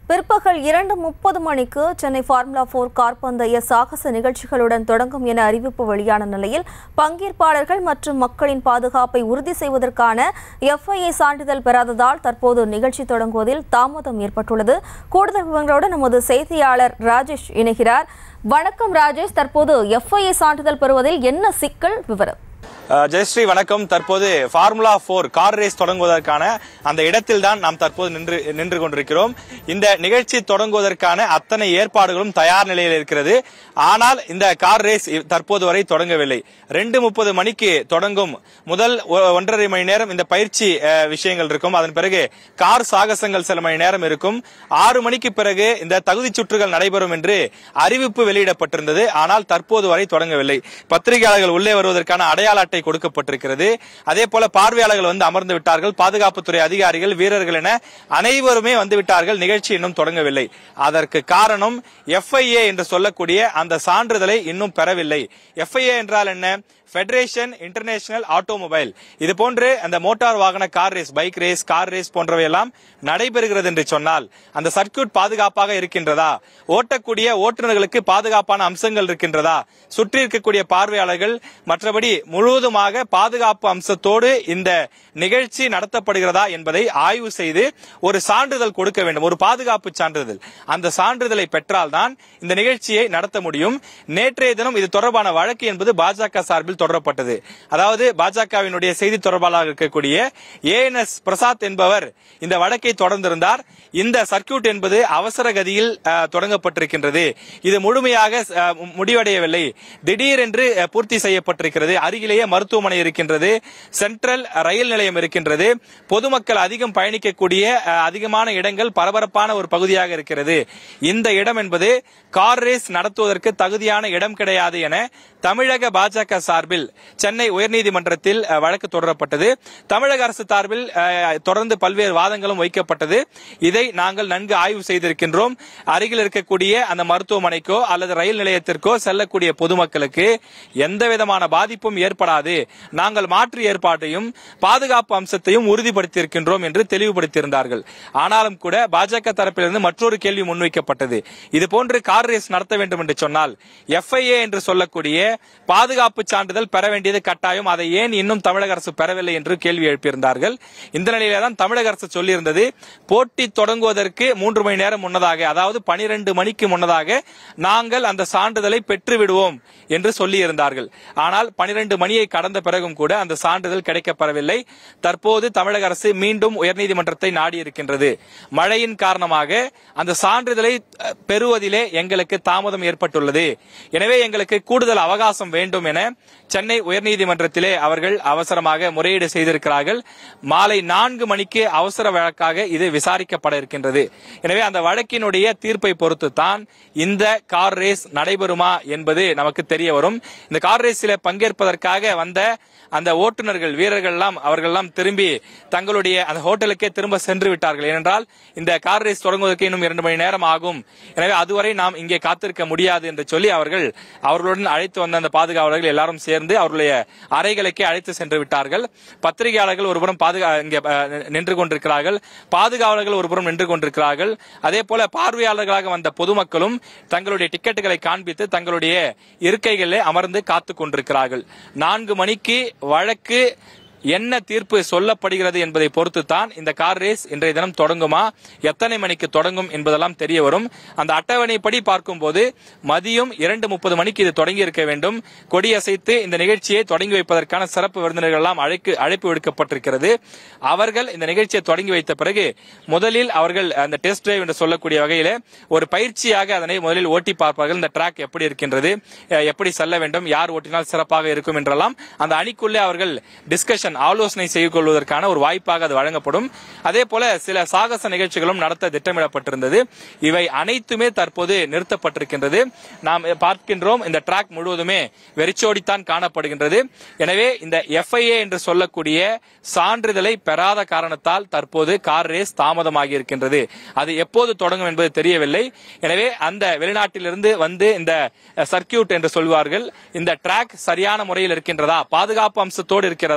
பிற்பகல் இரண்டு முப்பது மணிக்கு சென்னை ஃபார்முலா போர் கார் பந்தய சாகச நிகழ்ச்சிகளுடன் தொடங்கும் என அறிவிப்பு வெளியான நிலையில் பங்கேற்பாளர்கள் மற்றும் மக்களின் பாதுகாப்பை உறுதி செய்வதற்கான எஃப்ஐஏ சான்றிதழ் பெறாததால் தற்போது நிகழ்ச்சி தொடங்குவதில் தாமதம் ஏற்பட்டுள்ளது கூடுதல் விவரங்களோடு நமது செய்தியாளர் ராஜேஷ் இணைகிறார் வணக்கம் ராஜேஷ் தற்போது எஃப்ஐஏ சான்றிதழ் பெறுவதில் என்ன சிக்கல் விவரம் அஹ் ஜெயஸ்ரீ வணக்கம் தற்போது ஃபார்முலா போர் கார் ரேஸ் தொடங்குவதற்கான அந்த இடத்தில் தான் நாம் தற்போது நின்று நின்று கொண்டிருக்கிறோம் இந்த நிகழ்ச்சி தொடங்குவதற்கான அத்தனை ஏற்பாடுகளும் தயார் நிலையில் இருக்கிறது ஆனால் இந்த கார் ரேஸ் இ- தற்போது வரை தொடங்கவில்லை ரெண்டு முப்பது மணிக்கு தொடங்கும் முதல் ஒ- ஒன்றரை மணி நேரம் இந்த பயிற்சி அஹ், விஷயங்கள் இருக்கும் அதன் பிறகு கார் சாகசங்கள் சில மணி நேரம் இருக்கும் ஆறு மணிக்கு பிறகு இந்த தகுதி சுற்றுகள் நடைபெறும் என்று அறிவிப்பு வெளியிடப்பட்டிருந்தது ஆனால் தற்போது வரை தொடங்கவில்லை பத்திரிகையாளர்கள் உள்ளே வருவதற்கான அடையாள அட்டை கொடுக்கப்பட்டிருக்கிறது அதே போல பார்வையாளர்கள் வந்து அமர்ந்து விட்டார்கள் பாதுகாப்புத்துறை அதிகாரிகள் வீரர்கள் என அனைவருமே வந்து விட்டார்கள் நிகழ்ச்சி இன்னும் தொடங்கவில்லை அதற்கு காரணம் எஃப்ஐஏ என்று சொல்லக்கூடிய அந்த சான்றிதழை இன்னும் பெறவில்லை எஃப்ஐஏ என்றால் என்ன ஃபெடரேஷன் இன்டர்நேஷனல் ஆட்டோமொபைல் இது போன்று அந்த மோட்டார் வாகன car race bike race car race போன்றவை எல்லாம் நடைபெறுகிறது என்று சொன்னால் அந்த சர்க்கியூட் பாதுகாப்பாக இருக்கின்றதா ஓட்டக்கூடிய ஓட்டுநர்களுக்கு பாதுகாப்பான அம்சங்கள் இருக்கின்றதா சுற்றி இருக்கக்கூடிய பார்வையாளர்கள் மற்றபடி முழுவதுமாக பாதுகாப்பு அம்சத்தோடு இந்த நிகழ்ச்சி நடத்தப்படுகிறதா என்பதை ஆய்வு செய்து ஒரு சான்றிதழ் கொடுக்க வேண்டும் ஒரு பாதுகாப்பு சான்றிதழ் அந்த சான்றிதழை பெற்றால்தான் இந்த நிகழ்ச்சியை நடத்த முடியும் நேற்றைய தினம் இது தொடர்பான வழக்கு என்பது பாஜக சார்பில் தொடரப்பட்டது அதாவது பாஜகவினுடைய செய்தி தொடர்பாளராக இருக்கக்கூடிய ஏஎன்எஸ் பிரசாத் என்பவர் இந்த வழக்கை தொடர்ந்திருந்தார் இந்த சர்க்கியூட் என்பது அவசர கதியில் அஹ், தொடங்கப்பட்டிருக்கின்றது இது முழுமையாக அஹ், முடிவடையவில்லை திடீரென்று அஹ், பூர்த்தி செய்யப்பட்டிருக்கிறது அருகிலேயே மருத்துவமனை இருக்கின்றது சென்ட்ரல் ரயில் நிலையம் இருக்கின்றது பொதுமக்கள் அதிகம் பயணிக்கக்கூடிய அஹ், அதிகமான இடங்கள் பரபரப்பான ஒரு பகுதியாக இருக்கிறது இந்த இடம் என்பது கார் ரேஸ் நடத்துவதற்கு தகுதியான இடம் கிடையாது என தமிழக பாஜக சார்பில் சென்னை உயர்நீதிமன்றத்தில் அஹ், வழக்கு தொடரப்பட்டது தமிழக அரசு சார்பில் அஹ், தொடர்ந்து பல்வேறு வாதங்களும் வைக்கப்பட்டது இதை நாங்கள் நன்கு ஆய்வு செய்திருக்கின்றோம் அருகில் இருக்கக்கூடிய அந்த மருத்துவமனைக்கோ அல்லது ரயில் நிலையத்திற்கோ செல்லக்கூடிய பொதுமக்களுக்கு எந்த விதமான பாதிப்பும் ஏற்படாது நாங்கள் மாற்று ஏற்பாட்டையும் பாதுகாப்பு அம்சத்தையும் உறுதிப்படுத்தியிருக்கின்றோம் என்று தெளிவுபடுத்தியிருந்தார்கள் ஆனாலும் கூட பாஜக தரப்பிலிருந்து மற்றொரு கேள்வி முன்வைக்கப்பட்டது இது போன்று கார் ரேஸ் நடத்த வேண்டும் என்று சொன்னால் எஃப்ஐஏ என்று சொல்லக்கூடிய பாதுகாப்பு சான்றிதழ் பெற வேண்டியது கட்டாயம் அதை ஏன் இன்னும் தமிழக அரசு பெறவில்லை என்று கேள்வி எழுப்பியிருந்தார்கள் இந்த நிலையில தான் தமிழக அரசு சொல்லியிருந்தது போட்டி தொடங்குவதற்கு மூன்று மணி நேரம் முன்னதாக அதாவது பனிரெண்டு மணிக்கு முன்னதாக நாங்கள் அந்த சான்றிதழை பெற்று விடுவோம் என்று சொல்லியிருந்தார்கள் ஆனால் பனிரெண்டு மணியை கடந்த பிறகும் கூட அந்த சான்றிதழ் கிடைக்கப்பெறவில்லை தற்போது தமிழக அரசு மீண்டும் உயர்நீதிமன்றத்தை நாடியிருக்கின்றது மழையின் காரணமாக அந்த சான்றிதழை அஹ், பெறுவதிலே எங்களுக்கு தாமதம் ஏற்பட்டுள்ளது எனவே எங்களுக்கு கூடுதல் அவகாசம் வேண்டும் என சென்னை உயர்நீதிமன்றத்திலே அவர்கள் அவசரமாக முறையீடு செய்திருக்கிறார்கள் மாலை நான்கு மணிக்கு அவசர வழக்காக இது விசாரிக்கப்பட இருக்கின்றது எனவே அந்த வழக்கினுடைய தீர்ப்பை பொறுத்து தான் இந்த கார் ரேஸ் நடைபெறுமா என்பது நமக்கு தெரிய வரும் இந்த கார் ரேஸில் பங்கேற்பதற்காக வந்த அந்த ஓட்டுநர்கள் வீரர்கள் எல்லாம் அவர்கள் எல்லாம் திரும்பி தங்களுடைய அந்த ஹோட்டலுக்கே திரும்ப சென்று விட்டார்கள் ஏனென்றால் இந்த கார் ரேஸ் தொடங்குவதற்கு இன்னும் இரண்டு மணி நேரம் ஆகும் எனவே அதுவரை நாம் இங்கே காத்திருக்க முடியாது என்று சொல்லி அவர்கள் அவர்களுடன் அழைத்து வந்த அந்த பாதுகாவலர்கள் எல்லாரும் சேர்ந்து அவர்களுடைய அறைகளுக்கே அழைத்து சென்று விட்டார்கள் பத்திரிகையாளர்கள் ஒருபுறம் பாதுகா இங்கே அஹ், நின்று கொண்டிருக்கிறார்கள் பாதுகாவலர்கள் ஒருபுறம் நின்று கொண்டிருக்கிறார்கள் அதே போல பார்வையாளர்களாக வந்த பொதுமக்களும் தங்களுடைய டிக்கெட்டுகளை காண்பித்து தங்களுடைய இருக்கைகளிலே அமர்ந்து காத்துக் கொண்டிருக்கிறார்கள் நான்கு மணிக்கு வழக்கு என்ன தீர்ப்பு சொல்லப்படுகிறது என்பதை பொறுத்து தான் இந்த கார் ரேஸ் இன்றைய தினம் தொடங்குமா எத்தனை மணிக்கு தொடங்கும் என்பதெல்லாம் தெரிய வரும் அந்த அட்டவணைப்படி பார்க்கும்போது மதியம் இரண்டு முப்பது மணிக்கு இது தொடங்கி இருக்க வேண்டும் கொடியசைத்து இந்த நிகழ்ச்சியை தொடங்கி வைப்பதற்கான சிறப்பு விருந்தினர்கள் எல்லாம் அழைக்கு அழைப்பு விடுக்கப்பட்டிருக்கிறது அவர்கள் இந்த நிகழ்ச்சியை தொடங்கி வைத்த பிறகு முதலில் அவர்கள் அந்த டெஸ்ட் டிரைவ் என்று சொல்லக்கூடிய வகையில ஒரு பயிற்சியாக அதனை முதலில் ஓட்டி பார்ப்பார்கள் இந்த ட்ராக் எப்படி இருக்கின்றது அஹ் எப்படி செல்ல வேண்டும் யார் ஓட்டினால் சிறப்பாக இருக்கும் என்றெல்லாம் அந்த அணிக்குள்ளே அவர்கள் டிஸ்கஷன் ஆலோசனை செய்து கொள்வதற்கான ஒரு வாய்ப்பாக அது வழங்கப்படும் அதே போல சில சாகச நிகழ்ச்சிகளும் நடத்த திட்டமிடப்பட்டிருந்தது இவை அனைத்துமே தற்போது நிறுத்தப்பட்டிருக்கின்றது நாம் பார்க்கின்றோம் இந்த ட்ராக் முழுவதுமே வெறிச்சோடித்தான் காணப்படுகின்றது எனவே இந்த எஃப்ஐஏ என்று சொல்லக்கூடிய சான்றிதழை பெறாத காரணத்தால் தற்போது கார் ரேஸ் தாமதமாகி இருக்கின்றது அது எப்போது தொடங்கும் என்பது தெரியவில்லை எனவே அந்த வெளிநாட்டிலிருந்து வந்து இந்த சர்க்கியூட் என்று சொல்வார்கள் இந்த ட்ராக் சரியான முறையில் இருக்கின்றதா பாதுகாப்பு அம்சத்தோடு இருக்கிறதா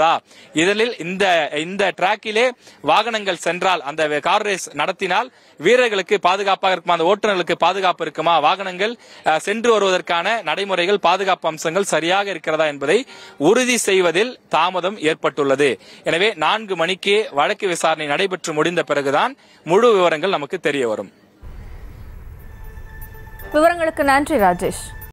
இதில் இந்த இந்த டிராக்கிலே வாகனங்கள் சென்றால் அந்த கார் ரேஸ் நடத்தினால் வீரர்களுக்கு பாதுகாப்பாக இருக்குமா அந்த ஓட்டுநர்களுக்கு பாதுகாப்பு இருக்குமா வாகனங்கள் அஹ், சென்று வருவதற்கான நடைமுறைகள் பாதுகாப்பு அம்சங்கள் சரியாக இருக்கிறதா என்பதை உறுதி செய்வதில் தாமதம் ஏற்பட்டுள்ளது எனவே நான்கு மணிக்கு வழக்கு விசாரணை நடைபெற்று முடிந்த பிறகுதான் முழு விவரங்கள் நமக்கு தெரிய வரும் விவரங்களுக்கு நன்றி ராஜேஷ்